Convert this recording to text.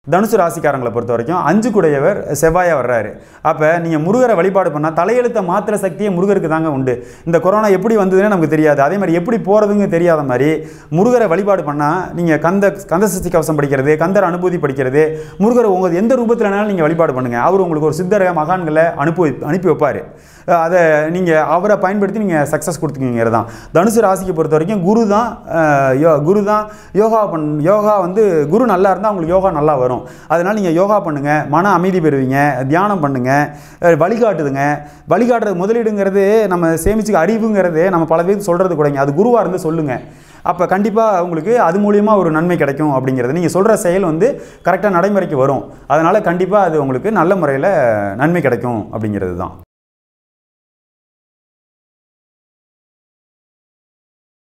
தனுசு ராசிக்காரங்களை பொறுத்த வரைக்கும் அஞ்சு குடையவர் செவ்வாயா வர்றாரு அப்போ நீங்கள் முருகரை வழிபாடு பண்ணால் தலையெழுத்தை மாத்திர சக்தியே முருகருக்கு தாங்க உண்டு இந்த கொரோனா எப்படி வந்ததுன்னு நமக்கு தெரியாது அதே மாதிரி எப்படி போகிறதுங்க தெரியாத மாதிரி முருகரை வழிபாடு பண்ணால் நீங்கள் கந்த கந்த சஷ்டி கவசம் படிக்கிறது கந்தர் அனுபூதி படிக்கிறது முருகரை உங்கள் எந்த ரூபத்தில்னாலும் நீங்கள் வழிபாடு பண்ணுங்கள் அவர் உங்களுக்கு ஒரு சித்தரை மகான்களை அனுப்பி அனுப்பி வைப்பார் அதை நீங்கள் அவரை பயன்படுத்தி நீங்கள் சக்ஸஸ் கொடுத்துக்கிங்கிறது தான் தனுசு ராசிக்கு பொறுத்த வரைக்கும் குரு தான் அஹ், யோ குரு தான் யோகா பண் யோகா வந்து குரு நல்லா இருந்தால் உங்களுக்கு யோகா நல்லா வரும் அதனால் நீங்கள் யோகா பண்ணுங்கள் மன அமைதி பெறுவீங்க தியானம் பண்ணுங்கள் வழிகாட்டுதுங்க வழிகாட்டுறது முதலீடுங்கிறது நம்ம சேமிச்சுக்க அறிவுங்கிறது நம்ம பல பேருக்கு சொல்கிறது கூடங்க அது குருவாக இருந்து சொல்லுங்கள் அப்போ கண்டிப்பாக உங்களுக்கு அது மூலியமாக ஒரு நன்மை கிடைக்கும் அப்படிங்கிறது நீங்கள் சொல்கிற செயல் வந்து கரெக்டாக நடைமுறைக்கு வரும் அதனால் கண்டிப்பாக அது உங்களுக்கு நல்ல முறையில் நன்மை கிடைக்கும் அப்படிங்கிறது தான்